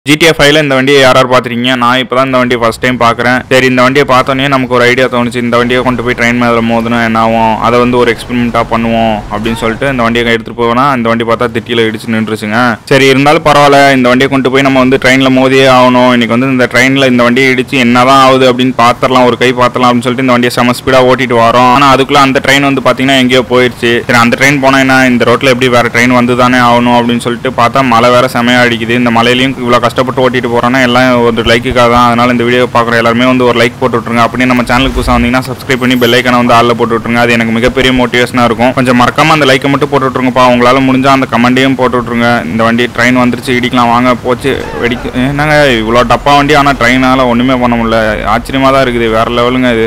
ஜிடிஎஃப் ஃபைவ்ல இந்த வண்டியை யார் யார் பார்த்துருக்கீங்க நான் இப்போ தான் இந்த வண்டியை ஃபஸ்ட் டைம் பார்க்குறேன் சரி இந்த வண்டியை பார்த்தோன்னே நமக்கு ஒரு ஐடியா தோணுச்சு இந்த வண்டியை கொண்டு போய் ட்ரெயின் மேலே மோதணும் என்ன ஆகும் அதை வந்து ஒரு எக்ஸ்பெரிமெண்ட்டாக பண்ணுவோம் அப்படின்னு சொல்லிட்டு இந்த வண்டியை எடுத்துகிட்டு போவேனா இந்த வண்டி பார்த்தா திட்டியில் இடிச்சு நின்றுச்சுங்க சரி இருந்தாலும் பரவாயில்ல இந்த வண்டியை கொண்டு போய் நம்ம வந்து ட்ரெயினில் மோதியே ஆகணும் இன்னைக்கு வந்து இந்த ட்ரெயினில் இந்த வண்டியை இடிச்சு என்னதான் ஆகுது அப்படின்னு பார்த்துடலாம் ஒரு கை பார்த்துடலாம் அப்படின்னு சொல்லிட்டு இந்த வண்டியை செம ஸ்பீடாக ஓட்டிட்டு வரோம் ஆனால் அதுக்குள்ளே அந்த ட்ரெயின் வந்து பார்த்தீங்கன்னா எங்கேயோ போயிடுச்சு சரி அந்த ட்ரெயின் போனால் என்ன இந்த ரோட்டில் எப்படி வேறு ட்ரெயின் வந்து தானே ஆகணும் அப்படின்னு சொல்லிட்டு பார்த்தா மழை வேற செமையாக அடிக்குது இந்த மலையிலையும் இவ்வளோ கஷ்டப்பட்டு ஓட்டிட்டு போகிறோன்னா எல்லாம் ஒரு லைக்குக்காக தான் அதனால இந்த வீடியோ பார்க்குற எல்லாருமே வந்து ஒரு லைக் போட்டு விட்ருங்க அப்படியே நம்ம சேனலுக்கு புதுசாக வந்தீங்கன்னா சப்ஸ்கிரைப் பண்ணி பெல் ஐக்கான வந்து ஆளில் போட்டு விட்ருங்க அது எனக்கு மிகப்பெரிய மோட்டிவேஷனாக இருக்கும் கொஞ்சம் மறக்காம அந்த லைக்கை மட்டும் போட்டு விட்ருங்கப்பா உங்களால் முடிஞ்சால் அந்த கமெண்டையும் போட்டு விட்ருங்க இந்த வண்டி ட்ரெயின் வந்துருச்சு இடிக்கலாம் வாங்க போச்சு வெடிக்க என்னங்க இவ்வளோ டப்பா வண்டி ஆனால் ட்ரெயினால் ஒன்றுமே பண்ண முடியல ஆச்சரியமாக தான் இருக்குது வேறு லெவலுங்க இது